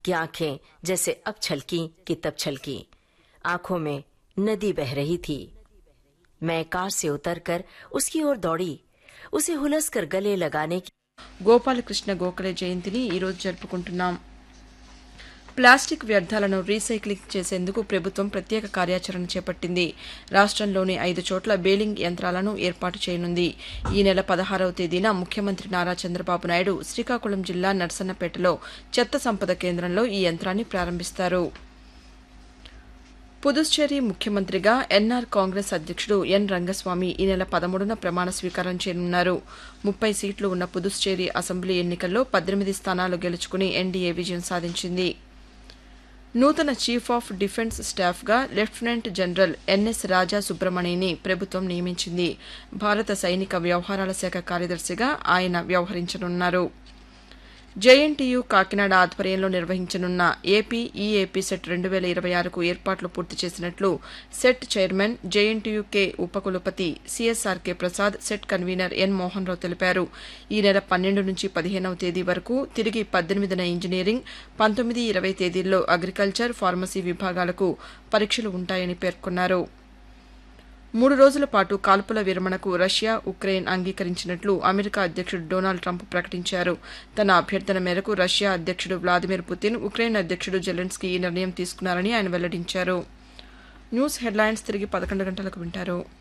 की आंखें जैसे अब छलकी कि तब छलकी आंखों में नदी बह रही थी मैं कार से उतरकर उसकी ओर दौड़ी उसे हुलस कर गले लगाने की గోపాలకృష్ణ గోఖలే జయంతిని ఈరోజు జరుపుకుంటున్నాం ప్లాస్టిక్ వ్యర్థాలను రీసైక్లింగ్ చేసేందుకు ప్రభుత్వం ప్రత్యేక కార్యాచరణ చేపట్టింది రాష్ట్రంలోని ఐదు చోట్ల బేలింగ్ యంత్రాలను ఏర్పాటు చేయనుంది ఈ నెల పదహారవ తేదీన ముఖ్యమంత్రి నారా చంద్రబాబు నాయుడు శ్రీకాకుళం జిల్లా నర్సన్నపేటలో చెత్త సంపద కేంద్రంలో ఈ యంత్రాన్ని ప్రారంభిస్తారు పుదుచ్చేరి ముఖ్యమంత్రిగా ఎన్ఆర్ కాంగ్రెస్ అధ్యక్షుడు ఎన్ రంగస్వామి ఈ నెల పదమూడున ప్రమాణ స్వీకారం చేయనున్నారు ముప్పై సీట్లు ఉన్న పుదుచ్చేరి అసెంబ్లీ ఎన్నికల్లో పద్దెనిమిది స్థానాలు గెలుచుకుని ఎన్డీఏ విజయం సాధించింది నూతన చీఫ్ ఆఫ్ డిఫెన్స్ స్టాఫ్గా లెఫ్టినెంట్ జనరల్ ఎన్ఎస్ రాజా సుబ్రమణిని ప్రభుత్వం నియమించింది భారత సైనిక వ్యవహారాల శాఖ కార్యదర్శిగా ఆయన వ్యవహరించనున్నారు జేఎన్టీయూ కాకినాడ ఆధ్వర్యంలో నిర్వహించనున్న ఏపీ ఈఏపీ సెట్ రెండు వేల ఇరవై ఆరుకు ఏర్పాట్లు పూర్తి చేసినట్లు సెట్ చైర్మన్ జేఎన్టీయూ కే ఉపకులపతి CSRK Prasad set convener N Mohan Rao తెలిపారు ఈ నెల పన్నెండు నుంచి పదిహేనవ తేదీ వరకు తిరిగి పద్దెనిమిదిన ఇంజనీరింగ్ పంతొమ్మిది ఇరవై తేదీల్లో అగ్రికల్చర్ ఫార్మసీ విభాగాలకు పరీక్షలు ఉంటాయని పేర్కొన్నారు మూడు రోజుల పాటు కాల్పుల విరమణకు రష్యా ఉక్రెయిన్ అంగీకరించినట్లు అమెరికా అధ్యక్షుడు డొనాల్డ్ ట్రంప్ ప్రకటించారు తన అభ్యర్థన మేరకు రష్యా అధ్యక్షుడు వ్లాదిమిర్ పుతిన్ ఉక్రెయిన్ అధ్యక్షుడు జెలెన్స్కీ ఈ నిర్ణయం తీసుకున్నారని ఆయన వెల్లడించారు న్యూస్ హెడ్లైన్స్ తిరిగి పదకొండు గంటలకు వింటారు